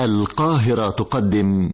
القاهرة تقدم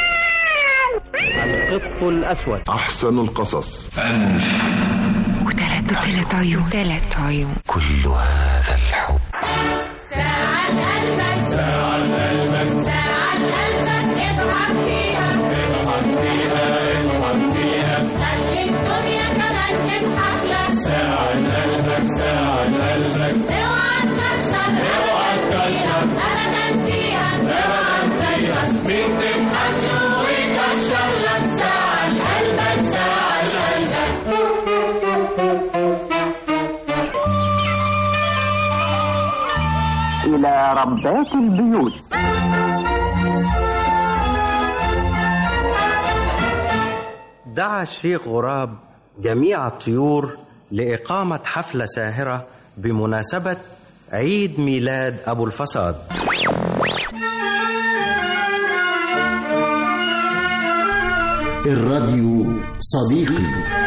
القط الأسود أحسن القصص وثلاث وثلاث عيون ثلاث عيون كل هذا الحب ساعة قلبك ساعة قلبك ساعة قلبك اضحك فيها اضحك فيها اضحك فيها خلي الدنيا كمان تضحك لك ساعة قلبك ساعة قلبك اوعى تكشر اوعى تكشر ابدا فيها اوعى تكشر مين تضحك له ويكشر لك ساعة قلبك ساعة قلبك إلى ربات البيوت دعا الشيخ غراب جميع الطيور لإقامة حفلة ساهرة بمناسبة عيد ميلاد أبو الفساد الراديو صديقي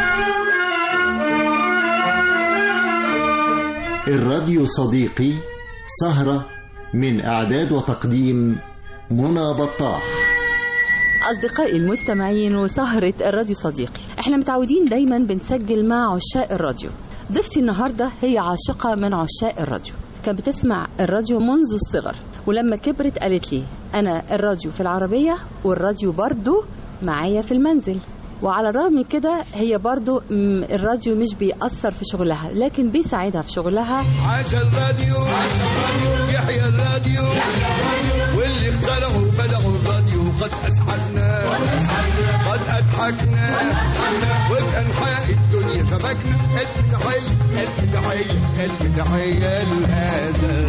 الراديو صديقي سهرة من إعداد وتقديم منى بطاح أصدقائي المستمعين وسهرة الراديو صديقي احنا متعودين دايما بنسجل مع عشاق الراديو ضيفتي النهاردة هي عاشقة من عشاق الراديو كانت بتسمع الراديو منذ الصغر ولما كبرت قالت لي أنا الراديو في العربية والراديو برضو معايا في المنزل وعلى الرغم من كده هي برضو م، الراديو مش بيأثر في شغلها لكن بيساعدها في شغلها عاش الراديو يحيى الراديو واللي اخترعوا بلعوا الراديو قد اسعدنا قد اضحكنا وبانحاء الدنيا شبكنا الف تحيه الف تحيه الف تحيه لهذا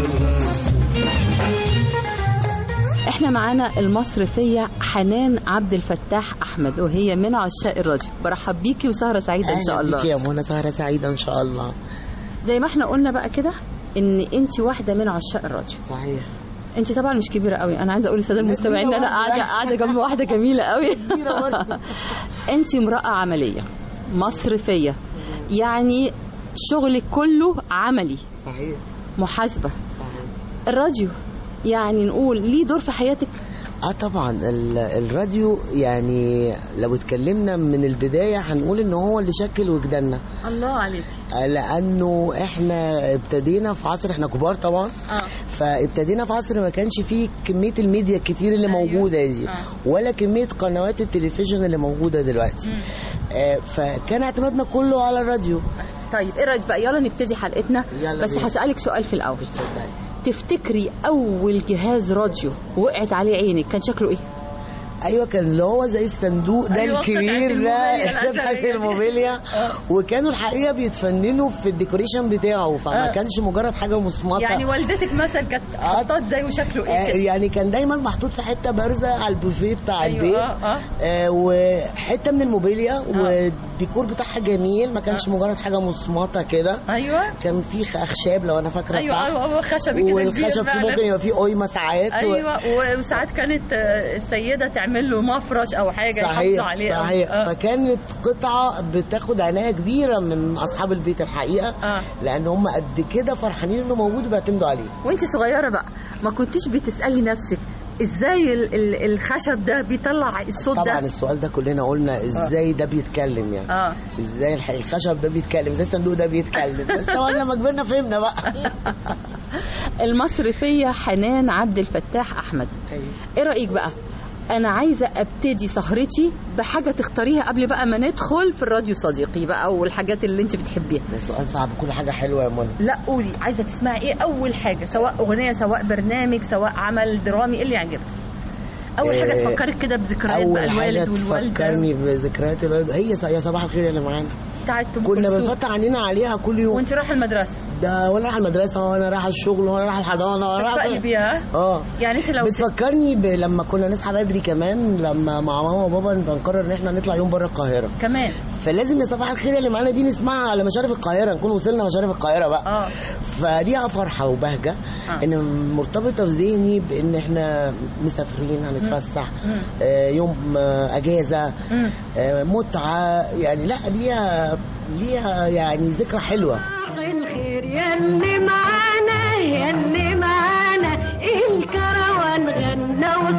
الراديو احنا معانا المصرفية حنان عبد الفتاح أحمد وهي من عشاق الراديو برحب بيكي وسهرة سعيدة إن شاء أهلا بك الله يا منى سهرة سعيدة إن شاء الله زي ما احنا قلنا بقى كده ان انت واحدة من عشاق الراديو صحيح انت طبعا مش كبيرة قوي انا عايزة اقول للسادة المستمعين ان انا قاعدة قاعدة جنب واحدة جميلة قوي انت امرأة عملية مصرفية يعني شغلك كله عملي صحيح محاسبة صحيح الراديو يعني نقول ليه دور في حياتك اه طبعا ال- الراديو يعني لو اتكلمنا من البداية هنقول ان هو اللي شكل وجداننا الله عليك آه، لانه احنا ابتدينا في عصر احنا كبار طبعا اه فابتدينا في عصر ما كانش فيه كمية الميديا الكتير اللي أيوة. موجودة دي آه. ولا كمية قنوات التلفزيون اللي موجودة دلوقتي آه، فكان اعتمادنا كله على الراديو طيب ايه رايك بقى يلا نبتدي حلقتنا يلا بس بينا. هسألك سؤال في الاول اتفضلي. تفتكري اول جهاز راديو وقعت عليه عينك كان شكله ايه ايوه كان اللي هو زي الصندوق ده أيوة، الكبير بتاعت ده الموبيليا بتاعت الأثرية دي. الموبيليا وكانوا الحقيقه بيتفننوا في الديكوريشن بتاعه فما آه. كانش مجرد حاجه مصمطه يعني والدتك مثلا كانت حطات زي وشكله آه، يعني كان دايما محطوط في حته بارزه على البوفيه بتاع أيوة، البيت آه، آه. آه، وحته من الموبيليا والديكور بتاعها جميل ما كانش مجرد حاجه مصمطه كده ايوه كان في اخشاب لو انا فاكره ايوه صح ايوه هو خشبي كده والخشب كبير فيه فعلا. ممكن يبقى فيه قيمه ساعات و- ايوه وساعات كانت آه، السيده تعمل له مفرش او حاجه يحافظوا صحيح عليه أو- صحيح آه. فكانت قطعة بتاخد عناية كبيرة من أصحاب البيت الحقيقة آه. لأن هم قد كده فرحانين إنه موجود وبيعتمدوا عليه وانت صغيره بقى ما كنتيش بتسالي نفسك ازاي ال- ال- الخشب ده بيطلع الصوت طبعا ده السؤال ده كلنا قلنا ازاي ده بيتكلم يعني اه ازاي الح- الخشب ده بيتكلم ازاي الصندوق ده بيتكلم بس طبعا لما كبرنا فهمنا بقى المصرفيه حنان عبد الفتاح احمد ايه رايك بقى انا عايزه ابتدي سهرتي بحاجه تختاريها قبل بقى ما ندخل في الراديو صديقي بقى والحاجات اللي انت بتحبيها ده سؤال صعب كل حاجة حلوة يا منى لا قولي عايزه تسمعي ايه اول حاجه سواء اغنيه سواء برنامج سواء عمل درامي ايه اللي يعجبك اول حاجه إيه، تفكرك كده بذكريات أول بقى حاجة الوالد والوالده تفكرني بذكريات الوالد هي ص- يا صباح الخير اللي معانا بتاعت أم كنا كلثوم. بنفتح عينينا عليها كل يوم وانت رايحه المدرسه ده وانا رايح المدرسة وانا رايح الشغل وانا رايح الحضانة وانا رايح تتفائلي بيها اه يعني انت لو بتفكرني ب... لما كنا نصحى بدري كمان لما مع ماما وبابا نبقى نقرر ان احنا نطلع يوم بره القاهره كمان فلازم يا صباح الخير اللي معانا دي نسمعها على مشارف القاهره نكون وصلنا مشارف القاهره بقى اه فدي فرحه وبهجه آه. ان مرتبطه في ذهني بان احنا مسافرين هنتفسح مم. آه يوم آه اجازه مم. آه متعه يعني لا ليها ليها يعني ذكرى حلوه الخير يلي معانا يلي معانا الكروان غنى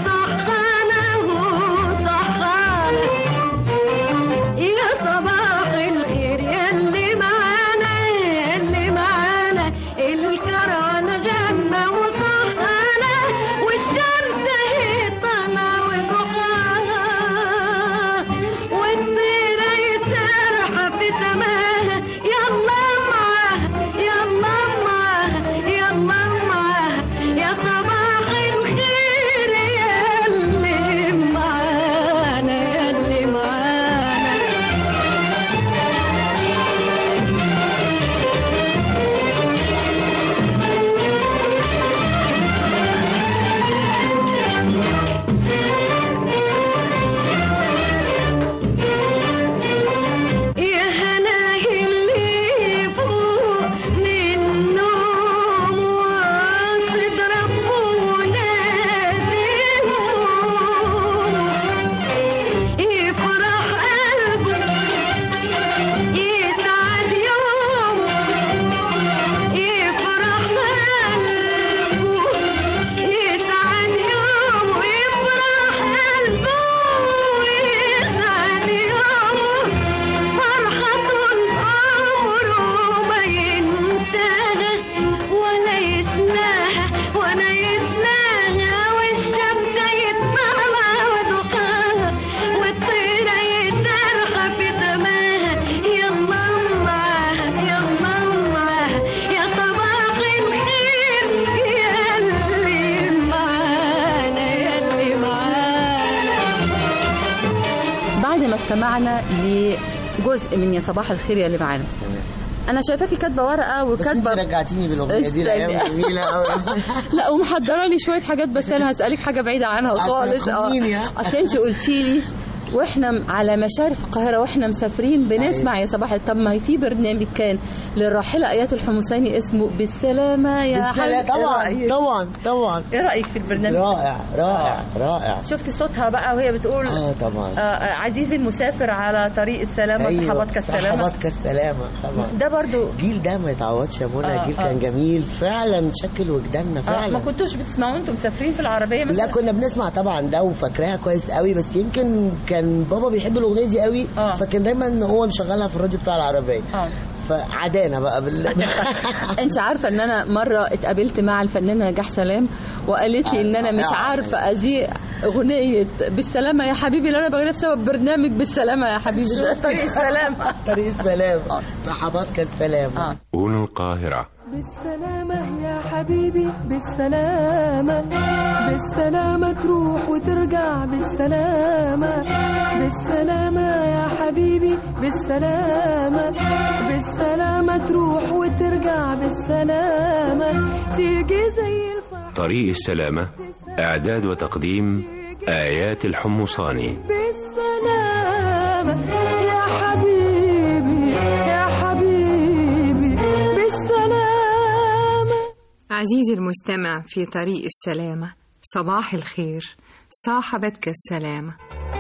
بعد ما استمعنا لجزء من يا صباح الخير يا اللي معانا انا شايفاكي كاتبه ورقه بس انت وكاتبه رجعتيني بالاغنيه دي استني. الايام جميله قوي لا ومحضره لي شويه حاجات بس انا هسالك حاجه بعيده عنها عشان خالص تخونيني، ها؟ اصل انت قلتي لي واحنا م- على مشارف القاهره واحنا مسافرين بنسمع يا صباح طب ما هي في برنامج كان للراحله ايات الحمصاني اسمه بالسلامه يا بالسلامة حبيبي. إيه طبعا رأيك؟ طبعا طبعا ايه رايك في البرنامج رائع رائع رائع شفتي صوتها بقى وهي بتقول اه طبعا آه، آه، عزيزي المسافر على طريق السلامه أيوة، صحباتك السلامه صحباتك السلامه طبعا ده برضو الجيل ده ما يتعوضش يا منى آه، جيل آه. كان جميل فعلا شكل وجداننا آه، فعلا ما كنتوش بتسمعوا انتم مسافرين في العربيه مثلا لا كنا بنسمع طبعا ده وفاكراها كويس قوي بس يمكن كان بابا بيحب الاغنيه دي قوي آه. فكان دايما هو مشغلها في الراديو بتاع العربيه اه فعدانا بقى بال انت عارفه ان انا مره اتقابلت مع الفنانه نجاح سلام وقالت لي ان انا مش آه. عارفه اذيع اغنيه بالسلامه يا حبيبي اللي انا بغنيها بسبب برنامج بالسلامه يا حبيبي ده طريق السلام طريق السلام صحباتك السلام آه. هنا القاهرة بالسلامة يا حبيبي بالسلامة بالسلامة تروح وترجع بالسلامة بالسلامة يا حبيبي بالسلامة بالسلامة تروح وترجع بالسلامة تيجي زي الفرح طريق السلامة إعداد وتقديم آيات الحمصاني بالسلامة يا حبيبي يا حبيبي بالسلامة عزيزي المستمع في طريق السلامة صباح الخير صاحبتك السلامة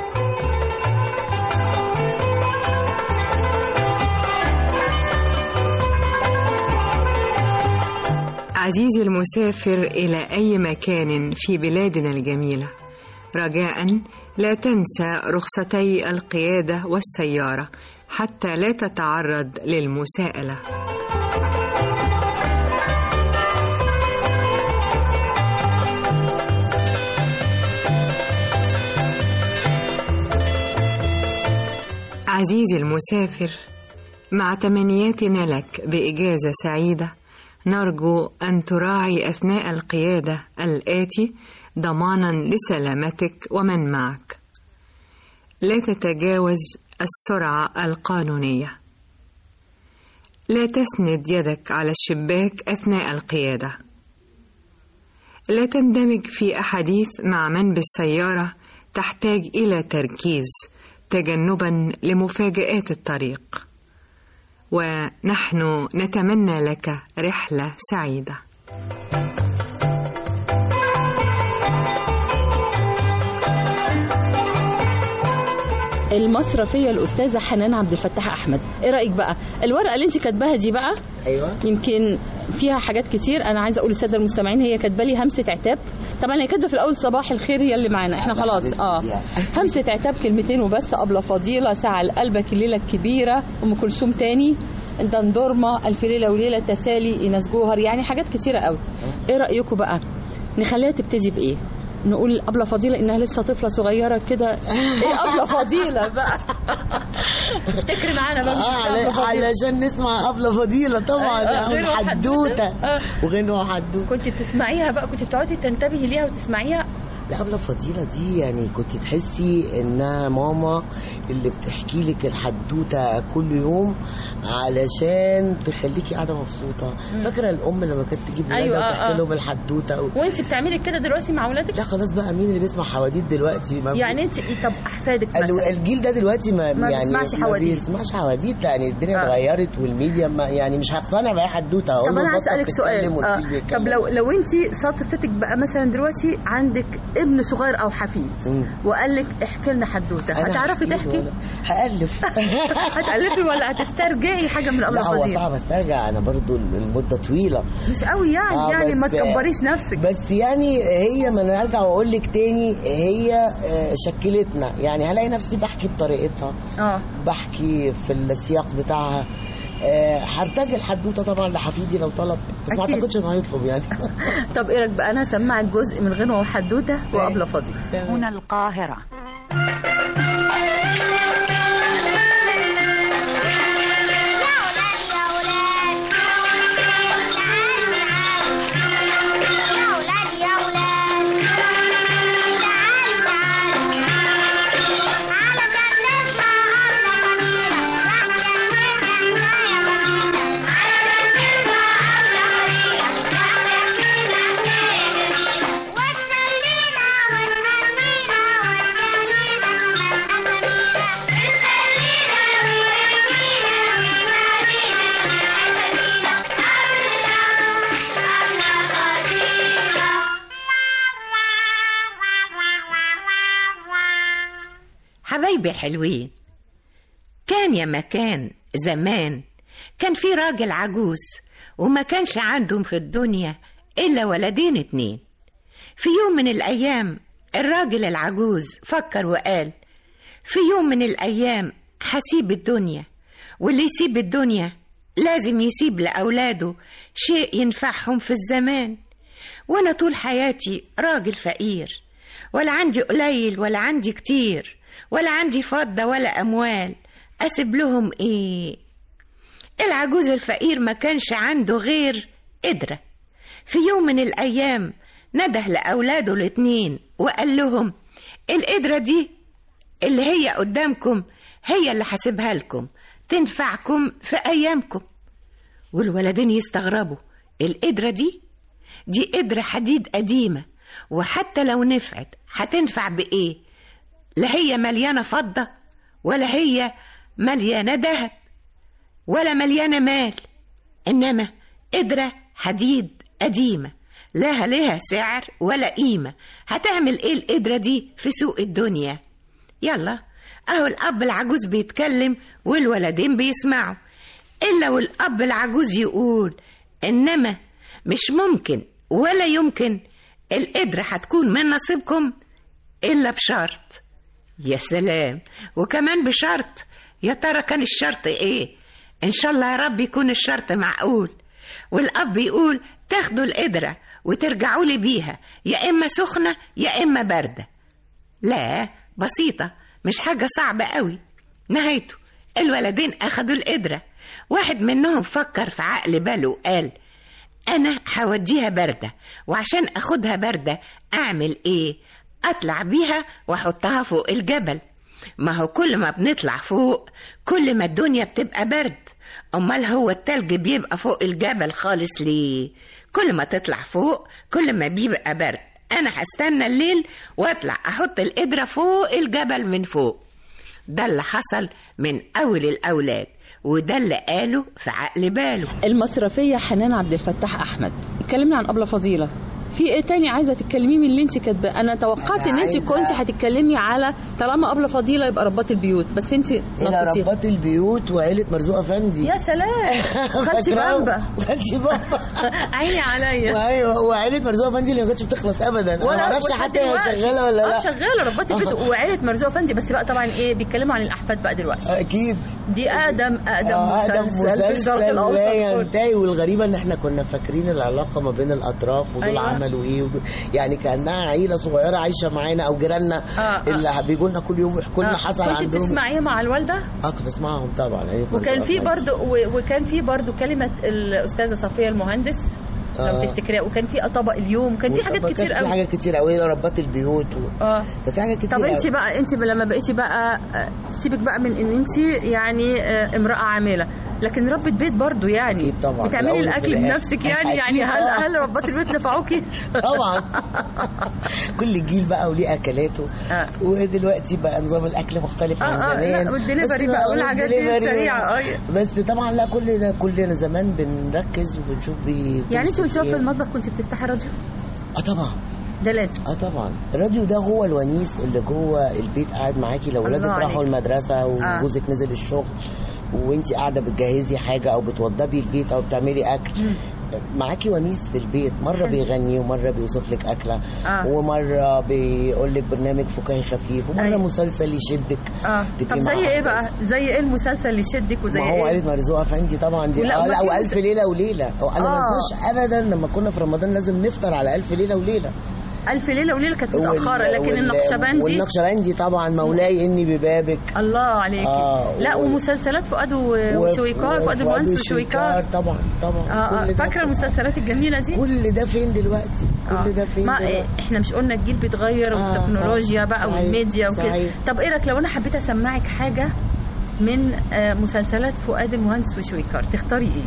عزيزي المسافر إلى أي مكان في بلادنا الجميلة رجاء لا تنسى رخصتي القيادة والسيارة حتى لا تتعرض للمساءلة عزيزي المسافر مع تمنياتنا لك بإجازة سعيدة نرجو أن تراعي أثناء القيادة الآتي ضمانا لسلامتك ومن معك لا تتجاوز السرعة القانونية لا تسند يدك على الشباك أثناء القيادة لا تندمج في أحاديث مع من بالسيارة تحتاج إلى تركيز تجنبا لمفاجآت الطريق ونحن نتمنى لك رحلة سعيدة المصرفيه الاستاذه حنان عبد الفتاح احمد ايه رايك بقى الورقه اللي انت كاتباها دي بقى ايوه يمكن فيها حاجات كتير انا عايزه اقول للساده المستمعين هي كاتبه لي همسه عتاب طبعا هي كاتبه في الاول صباح الخير هي اللي معانا احنا خلاص اه همسه عتاب كلمتين وبس قبل فضيله ساعه لقلبك الليله الكبيره ام كلثوم تاني دندورما الف ليله وليله تسالي ايناس جوهر يعني حاجات كتيره قوي ايه رايكم بقى نخليها تبتدي بايه نقول أبلة فضيلة إنها لسه طفلة صغيرة كده إيه أبلة فضيلة بقى افتكري معانا بقى اه أبلة على- فضيلة. علشان نسمع أبلة فضيلة طبعا آه، غنوة حدوتة آه. وغنوة حدوتة كنت بتسمعيها بقى كنت بتقعدي تنتبهي ليها وتسمعيها لا أبلة فضيلة دي يعني كنت تحسي إنها ماما اللي بتحكي لك الحدوتة كل يوم علشان تخليكي قاعدة مبسوطة فاكرة الأم لما كانت تجيب ولادها أيوة، آه، وتحكي آه. لهم الحدوتة و... وانت بتعملي كده دلوقتي مع اولادك لا خلاص بقى مين اللي بيسمع حواديت دلوقتي ما يعني انت إيه طب احفادك ال- مثلا الجيل ده دلوقتي ما, ما يعني بيسمعش ما حواديت. بيسمعش حواديت يعني الدنيا آه. اتغيرت والميديا ما يعني مش هقتنع باي حدوته هقول طب له انا بطل هسألك سؤال تتكلم آه. والتيفي طب يتكلم. لو لو انت صدفتك بقى مثلا دلوقتي عندك ابن صغير او حفيد مم. وقال لك احكي لنا حدوته أنا هتعرفي هحكي له تحكي ولا- هألف هتألفي ولا هتسترجعي حاجه من قبل لا هو الفضيل صعب استرجع انا برضو المده طويله مش قوي يعني آه، يعني ما بس- تكبريش نفسك بس يعني هي ما انا ارجع واقول لك تاني هي آه، شكلتنا يعني هلاقي نفسي بحكي بطريقتها اه بحكي في السياق بتاعها آه، هرتجل حدوته طبعا لحفيدي لو طلب بس ما أكيد. اعتقدش انه هيطلب يعني طب ايه رايك بقى انا هسمعك جزء من غنوه وحدوته وقبل فضيل هنا القاهرة علشان نسمع حبايبي حلوين كان يا مكان زمان كان في راجل عجوز وما كانش عندهم في الدنيا إلا ولدين اتنين في يوم من الأيام الراجل العجوز فكر وقال في يوم من الأيام هسيب الدنيا واللي يسيب الدنيا لازم يسيب لأولاده شيء ينفعهم في الزمان وأنا طول حياتي راجل فقير ولا عندي قليل ولا عندي كتير ولا عندي فضة ولا أموال أسيب لهم إيه العجوز الفقير ما كانش عنده غير قدرة في يوم من الأيام نده لأولاده الاتنين وقال لهم القدرة دي اللي هي قدامكم هي اللي حاسبها لكم تنفعكم في أيامكم والولدين يستغربوا القدرة دي دي قدرة حديد قديمة وحتى لو نفعت هتنفع بإيه لا هي مليانة فضة ولا هي مليانة دهب ولا مليانة مال إنما قدرة حديد قديمة لا لها سعر ولا قيمة هتعمل إيه القدرة دي في سوق الدنيا يلا أهو الأب العجوز بيتكلم والولدين بيسمعوا إلا والأب العجوز يقول إنما مش ممكن ولا يمكن القدرة هتكون من نصيبكم إلا بشرط يا سلام وكمان بشرط يا ترى كان الشرط إيه إن شاء الله يا رب يكون الشرط معقول والأب يقول تاخدوا القدرة وترجعوا لي بيها يا إما سخنة يا إما باردة لا بسيطة مش حاجة صعبة قوي نهايته الولدين أخدوا القدرة واحد منهم فكر في عقل باله وقال أنا هوديها باردة وعشان أخدها باردة أعمل إيه؟ أطلع بيها وأحطها فوق الجبل ما هو كل ما بنطلع فوق كل ما الدنيا بتبقى برد أمال هو التلج بيبقى فوق الجبل خالص ليه؟ كل ما تطلع فوق كل ما بيبقى برد أنا هستنى الليل وأطلع أحط القدرة فوق الجبل من فوق ده اللي حصل من أول الأولاد وده اللي قاله في عقل باله المصرفية حنان عبد الفتاح أحمد اتكلمنا عن أبلة فضيلة في ايه تاني عايزه تتكلمي من اللي انت كاتباه انا توقعت ان انت عايزة- كنت هتتكلمي على طالما ابله فضيله يبقى ربات البيوت بس انت الى نطيتيها. ربات البيوت وعيله مرزوق افندي يا سلام خدتي فاكراهم؟ بامبا خدتي بامبا عيني عليا وايوه وعيله مرزوق افندي اللي ما كانتش بتخلص ابدا انا ما اعرفش ولحد حتى هي دلوقتي. شغاله ولا اه لا شغاله ربات البيوت وعيله مرزوق افندي بس بقى طبعا ايه بيتكلموا عن الاحفاد بقى دلوقتي اكيد دي اقدم اقدم آه، أقدم مسلسل في الشرق لا الاوسط كله. ينتهي والغريبه ان احنا كنا فاكرين العلاقه ما بين الاطراف ودول أيوة. أيوة. عملوا ايه ودول يعني كانها عيله صغيره عايشه معانا او جيراننا آه، آه. اللي بيجوا لنا كل يوم يحكوا لنا آه، حصل كنت عندهم بتسمعيها مع الوالده اه كنت بسمعهم طبعا عيله وكان مرزوق في أفندي. برضو و- وكان في برضو كلمه الاستاذه صفيه المهندس لو آه. تفتكريها وكان في طبق اليوم كان في حاجات وطبعاً كتير كان قوي في حاجات كتير قوي ربات البيوت و... اه كان في حاجات كتير طب انت قوي. بقى انت لما بقيتي بقى آه، سيبك بقى من ان انت يعني آه، امراه عامله لكن ربة بيت برضو يعني أكيد طبعاً. في بتعملي الأول الاكل وفي الآخر. بنفسك يعني أكيد يعني هل آه. هل ربات البيت نفعوكي طبعا كل جيل بقى وليه اكلاته آه. ودلوقتي بقى نظام الاكل مختلف آه، عن آه، زمان لا، والدليفري بس بقى والحاجات دي والدليفري السريعة، وال- آه. بس طبعا لا كلنا كلنا زمان بنركز وبنشوف بي يعني انت وانت بنشوف واقفه في إيه. المطبخ كنت بتفتحي راديو اه طبعا ده لازم اه طبعا الراديو ده هو الونيس اللي جوه البيت قاعد معاكي لو ولادك الله راحوا عليك. المدرسه وجوزك نزل الشغل وانت قاعده بتجهزي حاجه او بتوضبي البيت او بتعملي اكل معاكي ونيس في البيت مره حلو. بيغني ومره بيوصف لك اكله آه. ومره بيقول لك برنامج فكاهي خفيف ومره أيوة. مسلسل يشدك اه تبقي طب زي معاها ايه بقى زي ايه المسلسل اللي يشدك وزي ما هو ايه عيلة مرزوق افندي طبعا دي ولا، اه لا وما في والف مس- ليله وليله هو انا ما آه. انساش ابدا لما كنا في رمضان لازم نفطر على الف ليله وليله الف ليله وليله كانت وال- متاخره لكن وال- النقشبندي والنقشبندي طبعا مولاي اني ببابك الله عليكي آه، لا و- ومسلسلات فؤاد و- وشويكار فؤاد المهندس وشويكار طبعا طبعا اه اه كل ده فاكره المسلسلات الجميله دي كل ده فين دلوقتي آه. كل ده فين ما دلوقتي احنا مش قلنا الجيل بيتغير آه، والتكنولوجيا آه، بقى صحيح، والميديا وكده صحيح. طب ايه رايك لو انا حبيت اسمعك حاجه من آه، مسلسلات فؤاد المهندس وشويكار تختاري ايه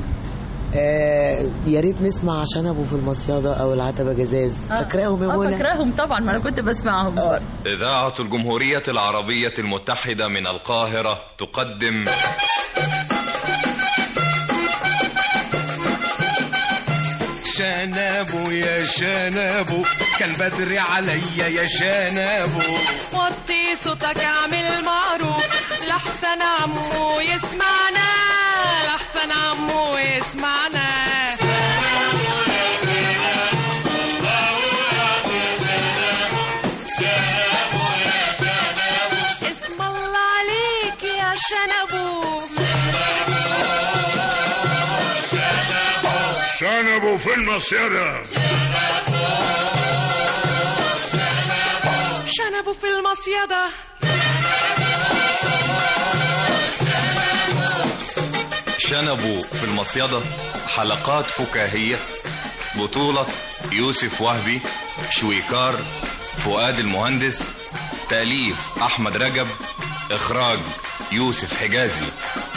آه يا ريت نسمع عشان ابو في المصيادة او العتبة جزاز آه. فاكراهم يا اه منى فاكراهم طبعا ما انا كنت بسمعهم برضه. إذاعة الجمهورية العربية المتحدة من القاهرة تقدم شان شنبو يا شنبو كان بدري عليا يا شنبو وطي صوتك اعمل معروف لحسن عمو يسمعنا لحسن عمو يسمعنا اسم الله عليك يا شنبو شنبوا في المصيدة شنبو في المصيدة شنبوا في المصيدة حلقات فكاهية بطولة يوسف وهبي شويكار فؤاد المهندس تأليف أحمد رجب إخراج يوسف حجازي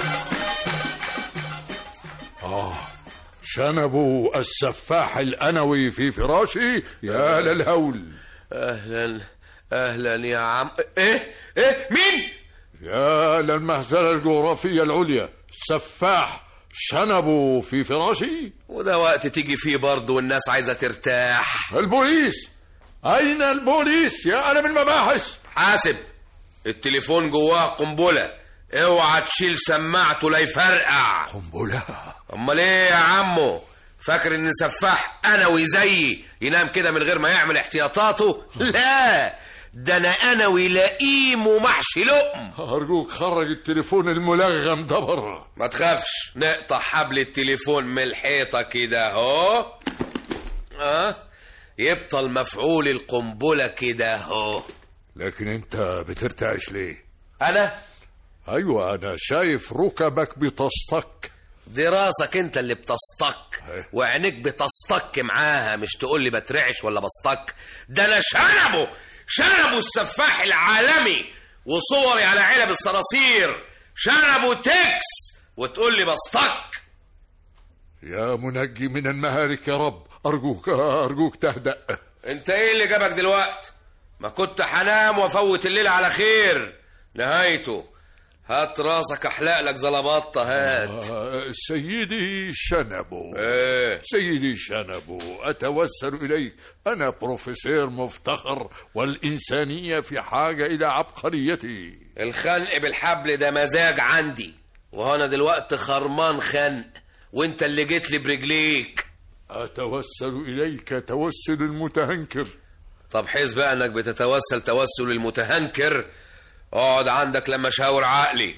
آه شنبوا السفاح الأنوي في فراشي يا للهول اهلا اهلا يا عم ايه ايه مين يا للمهزلة الجغرافية العليا سفاح شنبوا في فراشي وده وقت تيجي فيه برضه والناس عايزه ترتاح البوليس أين البوليس يا ألم المباحث حاسب التليفون جواه قنبله اوعى تشيل سماعته لا يفرقع قنبله امال ايه يا عمو فاكر ان سفاح انوي زيي ينام كده من غير ما يعمل احتياطاته لا ده انا انوي لئيم ومحشي لقم أرجوك خرج التليفون الملغم ده بره ما تخافش نقطع حبل التليفون من الحيطة كده اهو اه يبطل مفعول القنبلة كده اهو لكن أنت بترتعش ليه انا أيوة أنا شايف ركبك بتصطك دي راسك انت اللي بتصطك وعينيك بتصطك معاها مش تقول لي بترعش ولا بصطك ده انا شنبه شنبه السفاح العالمي وصوري على علب الصراصير شنبه تكس وتقول لي بصطك يا منجي من المهالك يا رب أرجوك أرجوك تهدأ انت ايه اللي جابك دلوقت ما كنت هنام وافوت الليل على خير نهايته هات راسك احلق لك زلبطه هات آه، سيدي شنبو ايه سيدي شنبو أتوسل إليك أنا بروفيسور مفتخر والإنسانية في حاجة إلى عبقريتي الخنق بالحبل ده مزاج عندي وهنا دلوقتي خرمان خنق وانت اللي جيت لي برجليك أتوسل إليك توسل المتهنكر طب حس بقى انك بتتوسل توسل المتهنكر اقعد عندك لما اشاور عقلي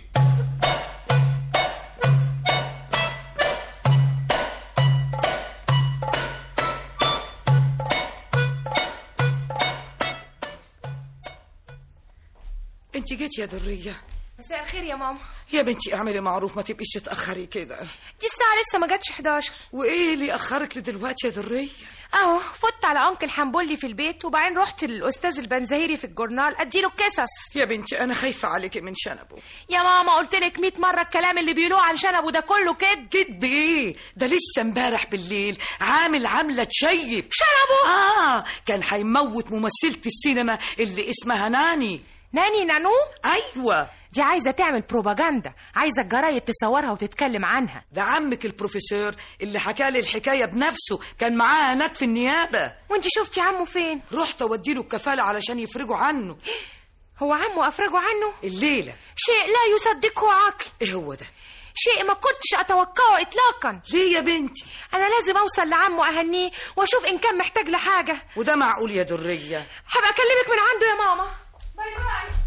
انت جيت يا درية مساء الخير يا ماما يا بنتي اعملي معروف ما تبقيش تتأخري كده دي الساعة لسه ما جاتش 11 وايه اللي اخرك لدلوقتي يا درية اهو فت على انكل حنبولي في البيت وبعدين رحت للاستاذ البنزهيري في الجورنال اديله القصص يا بنتي انا خايفة عليكي من شنبه يا ماما قلت لك 100 مرة الكلام اللي بيقولوه عن شنبه ده كله كده كدب ايه ده لسه امبارح بالليل عامل عاملة تشيب شنبه اه كان هيموت ممثلة السينما اللي اسمها ناني ناني نانو ايوه دي عايزة تعمل بروباجندا عايزة الجرايد تصورها وتتكلم عنها ده عمك البروفيسور اللي حكى لي الحكاية بنفسه كان معاه هناك في النيابة وانت شفتي عمه فين رحت اوديله الكفالة علشان يفرجوا عنه هو عمه افرجوا عنه الليلة شيء لا يصدقه عقل ايه هو ده شيء ما كنتش اتوقعه اطلاقا ليه يا بنتي انا لازم اوصل لعمه اهنيه واشوف ان كان محتاج لحاجه وده معقول يا درية هبقى اكلمك من عنده يا ماما باي باي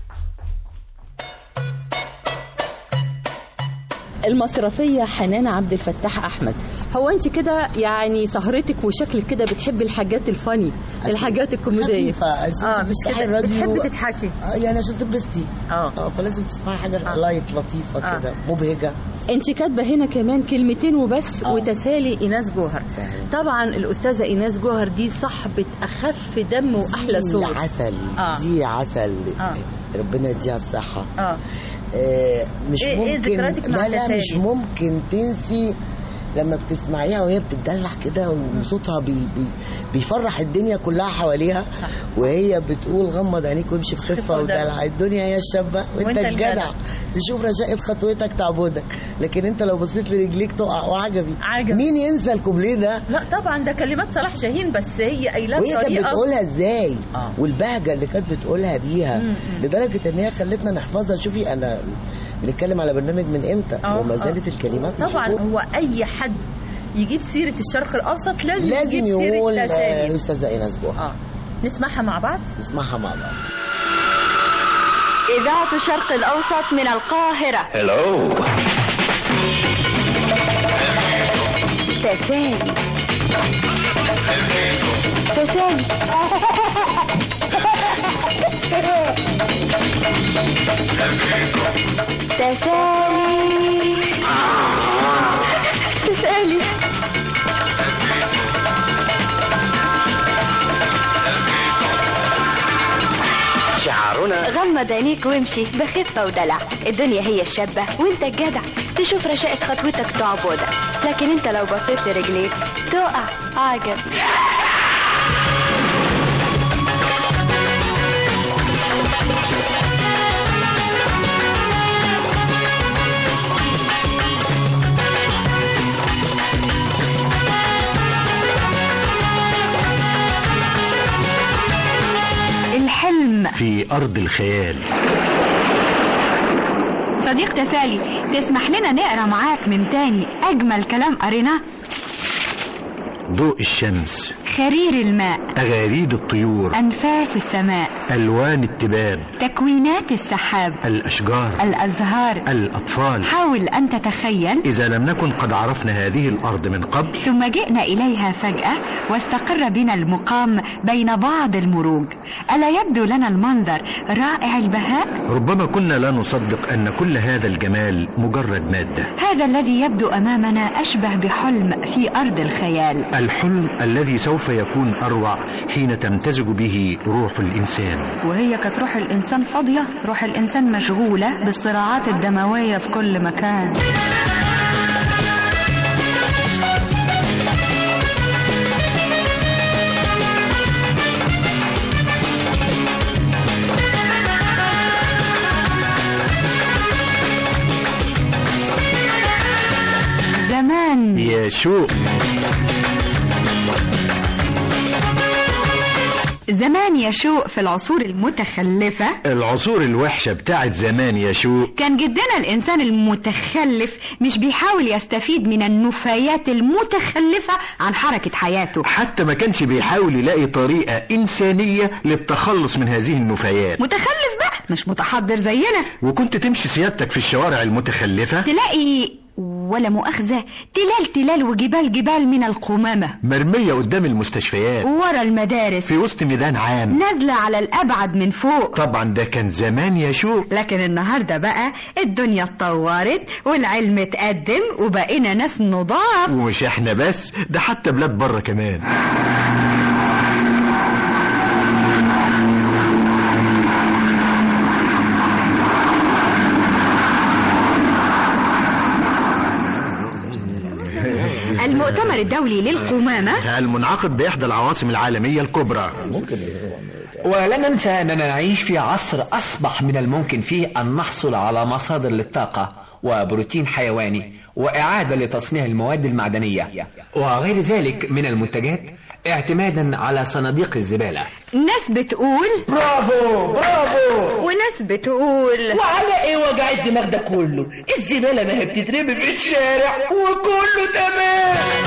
المصرفية حنان عبد الفتاح أحمد هو أنت كده يعني سهرتك وشكلك كده بتحبي الحاجات الفاني الحاجات الكوميدية خفيفة. أنت اه مش بتفتحي كده الراديو- بتحبي تضحكي آه، يعني عشان تنبسطي اه اه فلازم تسمعي حاجة لايت لطيفة آه. كده مبهجة انت كاتبه هنا كمان كلمتين وبس آه. وتسالي ايناس جوهر طبعا الاستاذه ايناس جوهر دي صاحبه اخف دم واحلى دي صوت عسل آه. دي عسل آه. ربنا يديها الصحة اه آه، مش إيه- إيه ممكن ذكرياتك مع لا لا تسالي؟ مش ممكن تنسي لما بتسمعيها وهي بتدلع كده وصوتها بي بي بيفرح الدنيا كلها حواليها وهي بتقول غمض عينيك وامشي بخفه ودلع الدنيا هي الشابه وانت وانت الجدع الجدع. تشوف رشاقه خطوتك تعبدك لكن انت لو بصيت لرجليك تقع وعجبي عجبي. مين ينسى الكوبليه ده لا طبعا ده كلمات صلاح جاهين بس هي قايلاه وهي كانت بطريقه بتقولها ازاي آه. والبهجه اللي كانت بتقولها بيها مم، مم. لدرجه ان هي خلتنا نحفظها شوفي انا بنتكلم على برنامج من امتى آه، وما آه. زالت الكلمات طبعا محفوظة. هو اي حد يجيب سيره الشرق الاوسط لازم, لازم يجيب سيره يقول آه، تسالي استاذه ايناس جوهر اه نسمعها مع بعض نسمعها مع بعض إذاعة الشرق الأوسط من القاهرة هلو تسالي تسالي تسالي تسالي شعارنا غمض عينيك وامشي بخفة ودلع الدنيا هي الشابة وانت الجدع تشوف رشاقة خطوتك تعبدك لكن انت لو بصيت لرجليك تقع عجب الحلم في أرض الخيال صديق تسالي تسمح لنا نقرا معاك من تاني اجمل كلام قريناه ضوء الشمس خرير الماء أغاريد الطيور انفاس السماء ألوان التباب تكوينات السحاب الأشجار الازهار الأطفال حاول ان تتخيل إذا لم نكن قد عرفنا هذه الأرض من قبل ثم جئنا إليها فجأة واستقر بنا المقام بين بعض المروج ألا يبدو لنا المنظر رائع البهاء؟ ربما كنا لا نصدق أن كل هذا الجمال مجرد مادة هذا الذي يبدو أمامنا أشبه بحلم في أرض الخيال الحلم الذي سوف يكون أروع حين تمتزج به روح الإنسان وهي كانت روح الإنسان فاضية روح الإنسان مشغولة بالصراعات الدموية في كل مكان زمان يا شوق زمان يشوق في العصور المتخلفة العصور الوحشة بتاعت زمان يا شوق كان جدنا الإنسان المتخلف مش بيحاول يستفيد من النفايات المتخلفة عن حركة حياته حتى ما كانش بيحاول يلاقي طريقة إنسانية للتخلص من هذه النفايات متخلف بقى مش متحضر زينا وكنت تمشي سيادتك في الشوارع المتخلفة تلاقي ولا مؤاخذة تلال تلال وجبال جبال من القمامة مرمية قدام المستشفيات ورا المدارس في وسط ميدان عام نازلة على الأبعد من فوق طبعا ده كان زمان يا شوق لكن النهاردة بقى الدنيا اتطورت والعلم اتقدم وبقينا ناس نضاف ومش احنا بس ده حتى بلاد بره كمان المؤتمر الدولي للقمامة المنعقد بإحدى العواصم العالمية الكبرى ولا ننسى أننا نعيش في عصر أصبح من الممكن فيه أن نحصل على مصادر للطاقة وبروتين حيواني وإعادة لتصنيع المواد المعدنية وغير ذلك من المنتجات اعتمادا على صناديق الزبالة ناس بتقول برافو برافو وناس بتقول وعلى ايه وجع الدماغ ده كله الزبالة ما هي بتترمي في الشارع وكله تمام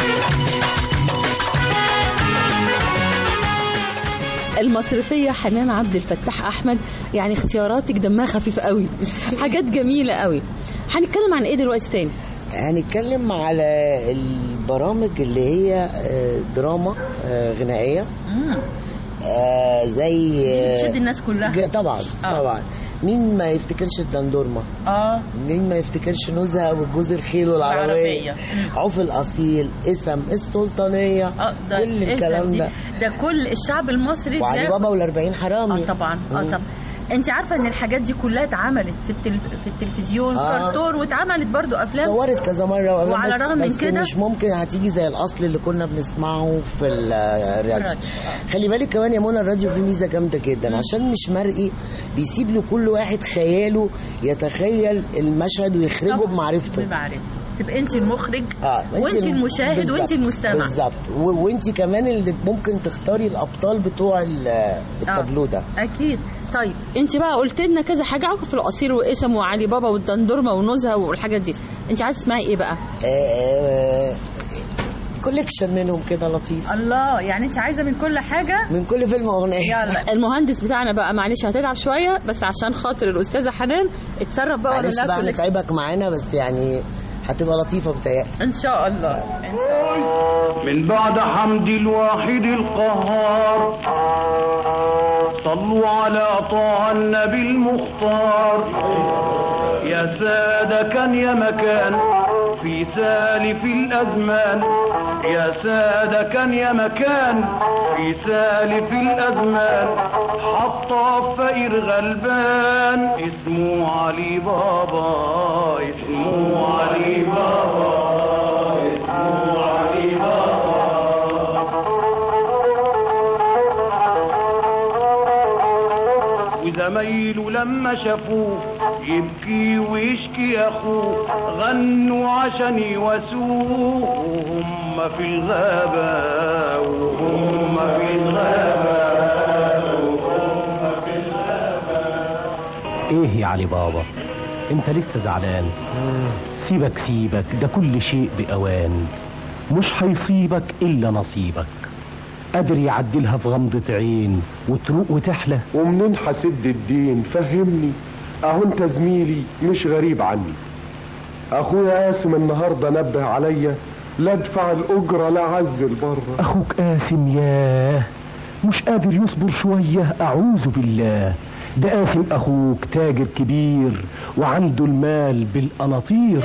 المصرفية حنان عبد الفتاح أحمد يعني اختياراتك دمها خفيف قوي حاجات جميلة قوي هنتكلم عن ايه دلوقتي تاني هنتكلم على البرامج اللي هي آه، دراما آه، غنائية آه، زي بتشد الناس كلها. ج- طبعا آه. طبعا مين ما يفتكرش الدندورمة اه مين ما يفتكرش نزهة والجوز الخيل والعربية العربية. عوف الأصيل اسم السلطانية اه ده كل الكلام دي- ده ده كل الشعب المصري وعلي ده- بابا والأربعين حرامي اه طبعا اه مم. طبعا انت عارفه ان الحاجات دي كلها اتعملت في التلف... في التلفزيون آه. كرتون واتعملت برضو افلام صورت كذا مرة وأفلام، وعلى بس- الرغم من بس كده مش ممكن هتيجي زي الأصل اللي كنا بنسمعه في ال- الراديو خلي بالك كمان يا منى الراديو فيه ميزة جامدة جدا عشان مش مرئي بيسيب له كل واحد خياله يتخيل المشهد ويخرجه بمعرفته بمعرفة تبقى انت المخرج اه وانت الم- المشاهد بالظبط، وانت المستمع بالظبط و- وانت كمان اللي ممكن تختاري الابطال بتوع ال- التابلو ده اكيد طيب انت بقى قلت لنا كذا حاجه عارفه في القصير واسم وعلي بابا والدندورمه ونزهه والحاجات دي انت عايز تسمعي ايه بقى كوليكشن منهم كده لطيف الله يعني انت عايزه من كل حاجه من كل فيلم اغنيه يلا المهندس بتاعنا بقى معلش هتتعب شويه بس عشان خاطر الاستاذه حنان اتصرف بقى معلش ولا بقى لا هنتعبك معانا بس يعني هتبقى لطيفه بتهيألي ان شاء الله ان شاء الله من بعد حمد الواحد القهار صلوا على طه النبي المختار يا سادة كان يا مكان في سالف الأزمان يا سادة كان يا مكان في سالف الأزمان حط فقير غلبان اسمه علي بابا اسمه علي بابا اسمه علي وزمايله لما شافوه يبكي ويشكي اخوه غنوا عشان يواسوه وهم في الغابة وهم في الغابة وهم في الغابة ايه يا علي بابا انت لسه زعلان سيبك سيبك ده كل شيء بأوان مش هيصيبك إلا نصيبك قادر يعدلها في غمضة عين وتروق وتحلى ومنين هسد الدين فهمني اهو انت زميلي مش غريب عني اخويا قاسم النهارده نبه عليا لا ادفع الاجره لا عزل بره أخوك قاسم ياه مش قادر يصبر شوية أعوذ بالله ده قاسم أخوك تاجر كبير وعنده المال بالقناطير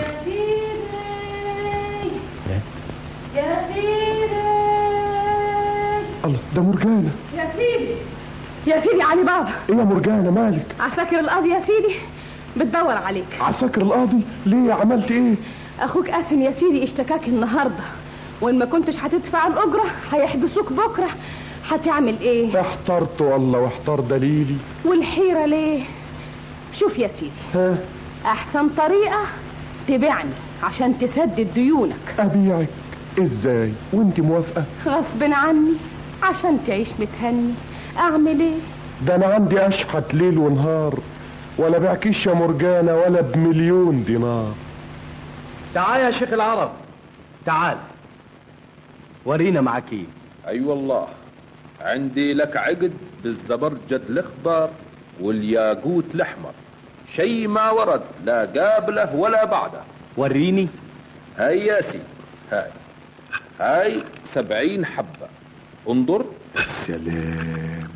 يا سيدي الله ده مرجانه يا سيدي يا سيدي علي بابا ايه يا مرجانه مالك عساكر القاضي يا سيدي بتدور عليك عساكر القاضي ليه عملت ايه اخوك قاسم يا سيدي اشتكاك النهارده وان ما كنتش هتدفع الاجره هيحبسوك بكره هتعمل ايه احترت والله واحتار دليلي والحيره ليه شوف يا سيدي ها احسن طريقه تبيعني عشان تسدد ديونك ابيعك ازاي وانت موافقه غصب عني عشان تعيش متهني اعمل ايه ده انا عندي اشحت ليل ونهار ولا بعكيش يا مرجانه ولا بمليون دينار تعال يا شيخ العرب تعال ورينا معاك ايه اي والله عندي لك عقد بالزبرجد الاخضر والياقوت الاحمر شيء ما ورد لا قابله ولا بعده وريني هاي يا سيدي هاي هاي سبعين حبة انظر سلام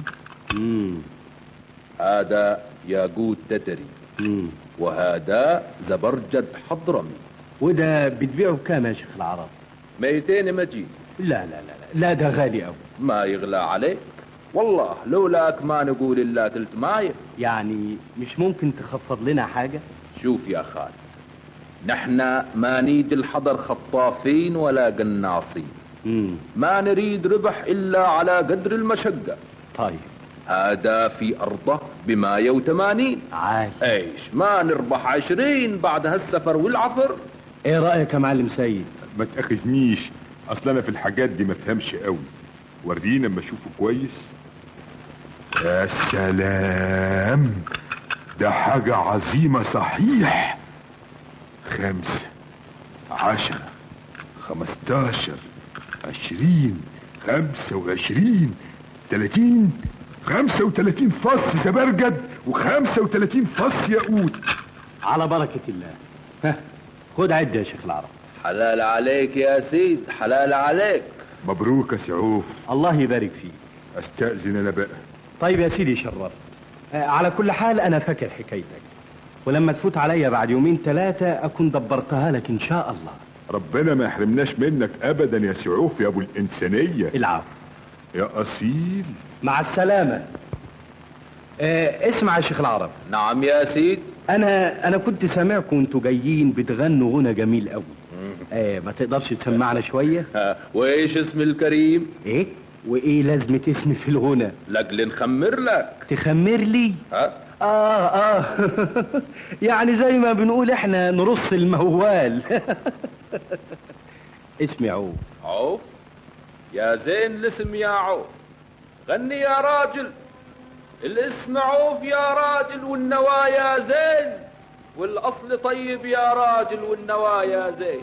هذا ياقوت تتري وهذا زبرجد حضرمي وده بتبيعه بكام يا شيخ العرب ميتين مجيد لا لا لا لا, لا ده غالي قوي ما يغلى عليك والله لولاك ما نقول الا تلت ماية يعني مش ممكن تخفض لنا حاجة شوف يا خالد نحن ما نريد الحضر خطافين ولا قناصين ما نريد ربح إلا على قدر المشقة طيب هذا في أرضه بماية وثمانين عاي ايش ما نربح عشرين بعد هالسفر والعفر ايه رأيك يا معلم سيد ما تاخذنيش اصل انا في الحاجات دي ما فهمش قوي ورينا اما اشوفه كويس يا سلام ده حاجة عظيمة صحيح خمسة عشرة خمستاشر عشرين خمسة وعشرين تلاتين خمسة وتلاتين فص زبرجد وخمسة وتلاتين فص ياقوت على بركة الله ها خد عد يا شيخ العرب حلال عليك يا سيد حلال عليك مبروك يا سعوف الله يبارك فيك استأذن انا بقى طيب يا سيدي شرف آه، على كل حال انا فاكر حكايتك ولما تفوت عليا بعد يومين ثلاثة اكون دبرتها لك ان شاء الله ربنا ما يحرمناش منك ابدا يا سعوف يا ابو الانسانية العفو يا اصيل مع السلامة آه اسمع يا شيخ العرب نعم يا سيد انا انا كنت سامعكم وانتوا جايين بتغنوا غنى جميل قوي آه ما تقدرش تسمعنا شويه وايش اسم الكريم ايه وايه لازمه اسمي في الغنى لاجل نخمر لك تخمر لي ها اه اه يعني زي ما بنقول احنا نرص الموال اسمي عوف عوف يا زين الاسم يا عوف غني يا راجل الاسم عوف يا راجل والنوايا زين والاصل طيب يا راجل والنوايا زين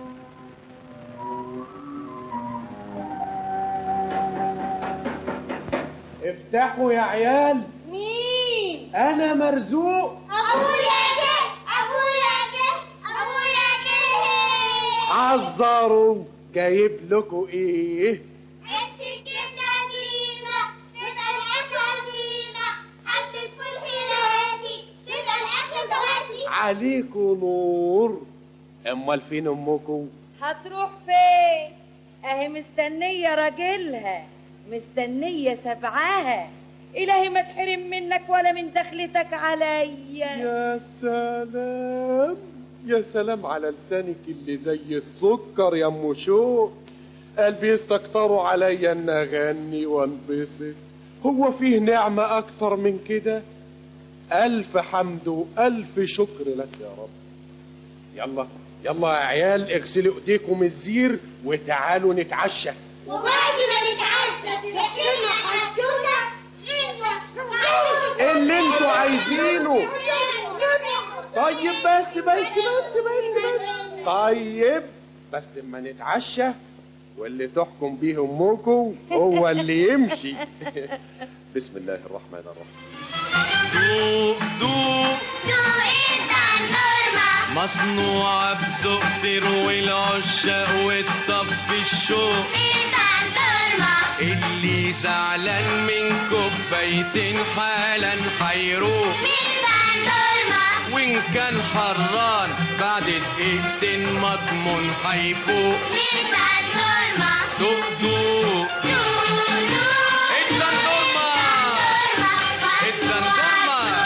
افتحوا يا عيال مين؟ انا مرزوق أبويا جه أبويا جه أبويا جه عذروا جايب لكم ايه حتة جبنة قديمة تبقى الأكل عزيمة حبة فول حلواتي تبقى الأكل دواتي عليكوا نور امال فين امكم هتروح فين اهي مستنية راجلها مستنية سبعاها إلهي ما تحرم منك ولا من دخلتك عليا يا سلام يا سلام على لسانك اللي زي السكر يا ام شوق قلبي يستكتروا عليا ان اغني وانبسط هو فيه نعمة اكتر من كده الف حمد والف شكر لك يا رب يلا يلا يا عيال اغسلوا ايديكم الزير وتعالوا نتعشى وبعد ما نتعشى تحكي لنا حدوتة غنوة اللي انتوا عايزينه طيب بس بس بس بس بس طيب بس اما نتعشى واللي تحكم بيه امكم هو اللي يمشي بسم الله الرحمن الرحيم دوق دوق مصنوعة بذوق تروي العشاق وتطفي الشوق اللي زعلان من كوبايتين حالا حيروح وإن كان حران بعد دقيقتين مضمون حيفوق دوق دوق الزندورما الزندورما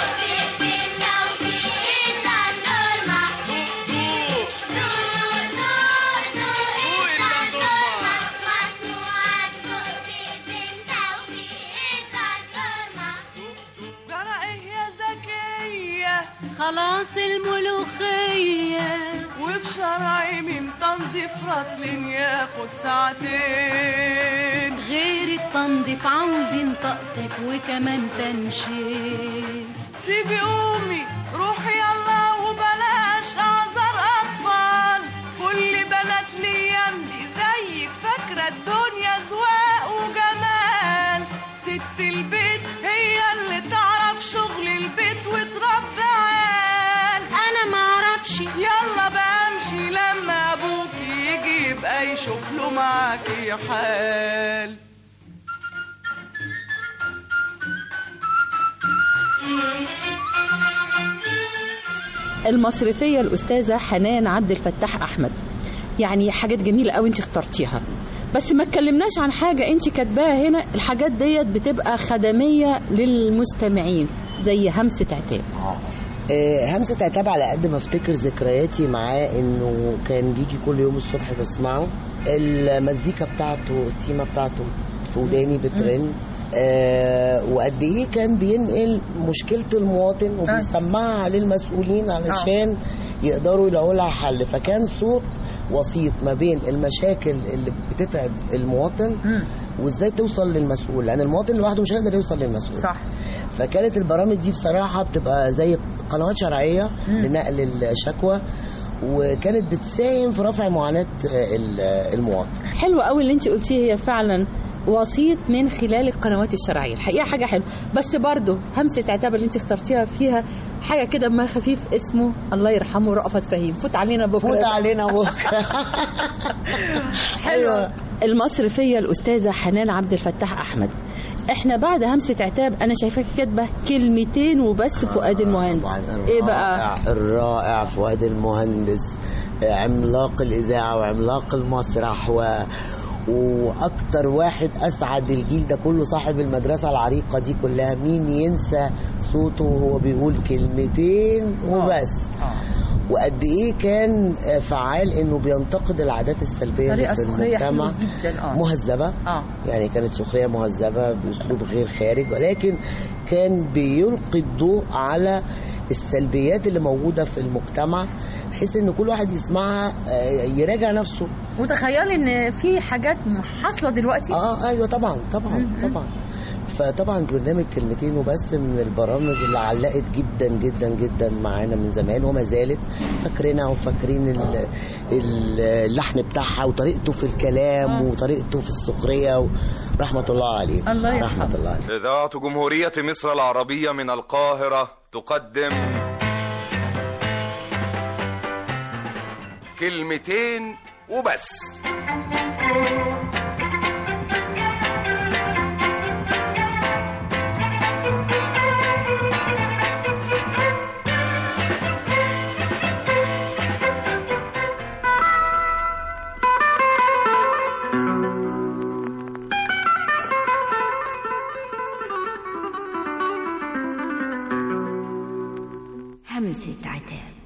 جرى ايه يا زكية خلاص الملوخية وفي شرعي من تنظيف رطل ياخد ساعتين غير التنظيف عاوزين طقطق وكمان تنشيف سيبي قومي روحي يلا وبلاش اعذر اطفال كل بنات الايام دي زيك فاكره الدنيا زواق وجمال ست البيت هي اللي تعرف شغل البيت وتربي عيال انا معرفش يلا بقى امشي لما ابوك يجي يبقى يشوف له معاكي حال المصرفية الأستاذة حنان عبد الفتاح أحمد يعني حاجات جميلة قوي انت اخترتيها بس ما اتكلمناش عن حاجة انت كاتباها هنا الحاجات ديت بتبقى خدمية للمستمعين زي همسة عتاب آه، همسة عتاب على قد ما افتكر ذكرياتي معاه انه كان بيجي كل يوم الصبح بسمعه المزيكا بتاعته التيمة بتاعته في وداني بترن آه وقد ايه كان بينقل مشكلة المواطن وبيسمعها للمسؤولين علشان يقدروا يلاقوا لها حل فكان صوت وسيط ما بين المشاكل اللي بتتعب المواطن وازاي توصل للمسؤول لان المواطن لوحده مش هيقدر يوصل للمسؤول صح فكانت البرامج دي بصراحة بتبقى زي قنوات شرعية لنقل الشكوى وكانت بتساهم في رفع معاناة ال- المواطن حلوة قوي اللي انت قلتيه هي فعلا وسيط من خلال القنوات الشرعية الحقيقة حاجة حلوة بس برضو همسة عتاب اللي انت اخترتيها فيها حاجة كده ما خفيف اسمه الله يرحمه رأفت فهيم فوت علينا بكرة فوت علينا بكرة حلوة المصرفية الأستاذة حنان عبد الفتاح أحمد احنا بعد همسة عتاب أنا شايفاك كاتبة كلمتين وبس فؤاد المهندس ايه بقى الرائع- الرائع فؤاد المهندس عملاق الإذاعة وعملاق المسرح و... واكتر واحد اسعد الجيل ده كله صاحب المدرسه العريقه دي كلها مين ينسى صوته وهو بيقول كلمتين وبس وقد ايه كان فعال انه بينتقد العادات السلبيه اللي طريقة في سخرية حلوة المجتمع جدا اه مهذبه اه يعني كانت سخريه مهذبه باسلوب غير خارج ولكن كان بيلقي الضوء على السلبيات اللي موجوده في المجتمع بحيث ان كل واحد يسمعها آه، يراجع نفسه وتخيلي ان في حاجات حاصله دلوقتي اه ايوه طبعا طبعا طبعا فطبعا برنامج كلمتين وبس من البرامج اللي علقت جدا جدا جدا معانا من زمان وما زالت فاكرينها وفاكرين ال- ال- اللحن بتاعها وطريقته في الكلام وطريقته في السخريه رحمه الله عليه الله يرحمه. رحمه الله عليه إذاعة جمهورية مصر العربية من القاهرة تقدم كلمتين وبس همسة عتاب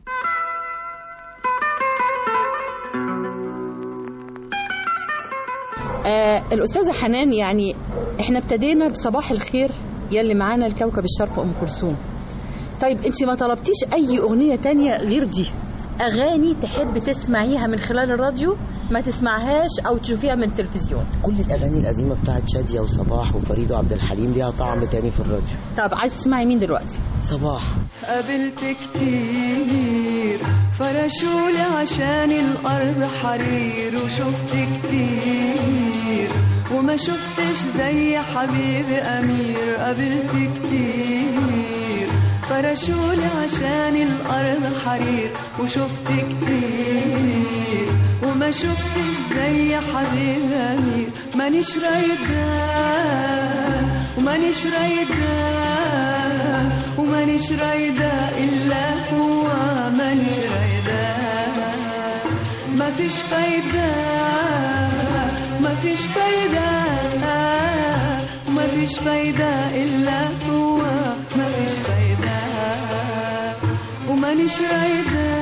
آه الأستاذة حنان يعني احنا ابتدينا بصباح الخير يلي معانا الكوكب الشرق أم كلثوم طيب انت ما طلبتيش أي أغنية تانية غير دي أغاني تحب تسمعيها من خلال الراديو ما تسمعهاش أو تشوفيها من التلفزيون كل الاغاني القديمه بتاعت شاديه وصباح وفريد وعبد الحليم ليها طعم تاني في الراديو طب عايز تسمعي مين دلوقتي صباح قابلت كتير فرشولي عشان الأرض حرير وشفت كتير وما شفتش زي حبيبي أمير قابلت كتير فرشولي عشان الأرض حرير وشفت كتير وما شفتش زي حبيبي أمير مانيش رايدة ومانيش رايدة ومانيش رايدة إلا هو مانيش رايدة ما فيش فايدة ما فيش فايدة ما فيش فايدة إلا هو ما فيش فايدة ومانيش رايدة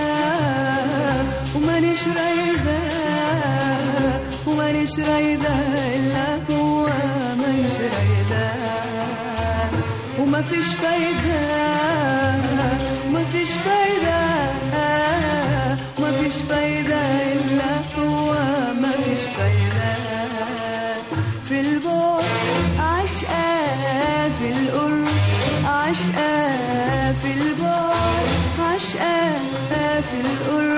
ومانيش رايدة ومانيش رايدة إلا هو مانيش رايدة وما فيش فايدة ما فيش فايدة ما فيش فايدة إلا هو ما فيش فايدة في البعد عشقة في القرب عشقة في البعد عشقة في القرب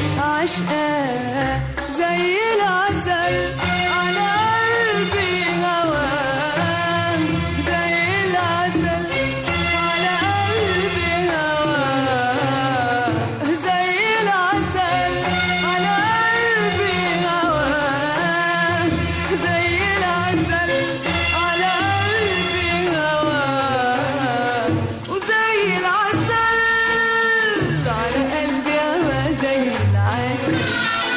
عشقة زي العسل على قلبي هواه زي العسل على قلبي هواه زي العسل على قلبي هواه زي العسل على قلبي هواه وزي العسل على قلبي هواه زي العسل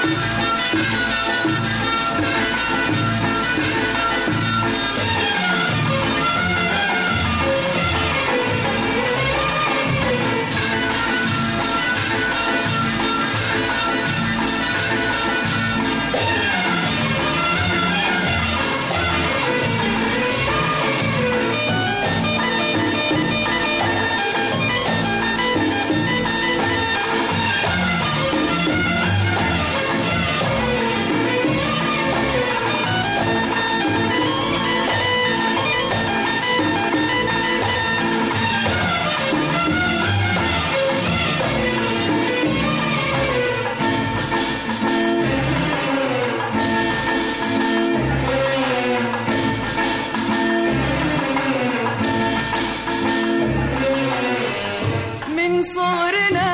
من صغرنا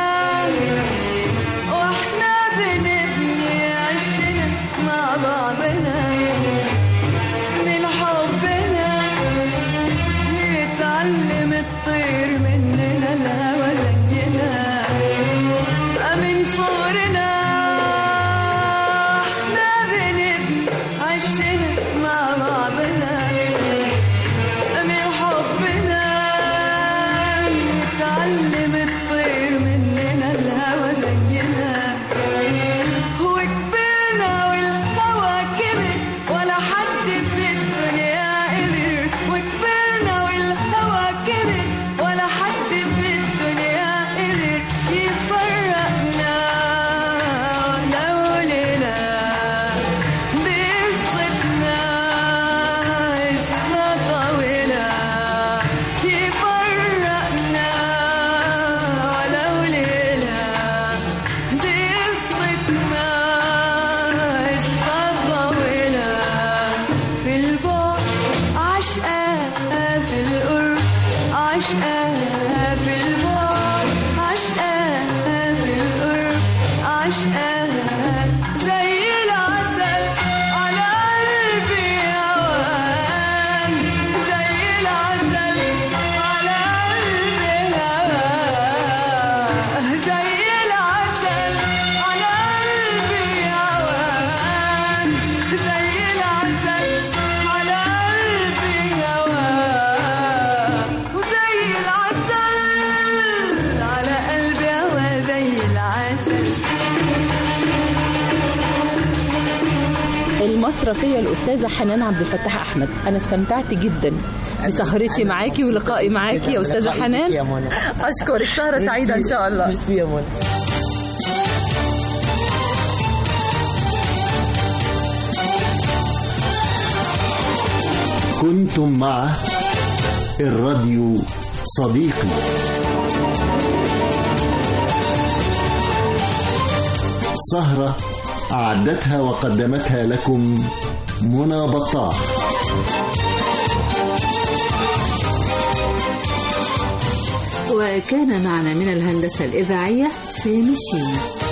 واحنا بنبني عشنا مع بعضنا من حبنا يتعلم الطير مننا الهوى زينا من صغرنا احنا بنبني عشقاها في البعد عشقاها في القرب عشقاها زي العسل على قلبي هوان زي العسل على قلبي هوان زي العسل على قلبي هوان زي العسل على قلبي هوان وزي العسل على قلبي هوا زي العسل المصرفية الأستاذة حنان عبد الفتاح أحمد أنا استمتعت جدا بسهرتي معاكي ولقائي معاكي يا أستاذة حنان يا منى أشكرك سهرة سعيدة إن شاء الله ميرسي يا منى كنتم مع الراديو صديقي سهرة أعدتها وقدمتها لكم منى بطاح وكان معنا من الهندسة الإذاعية سامي الشيمي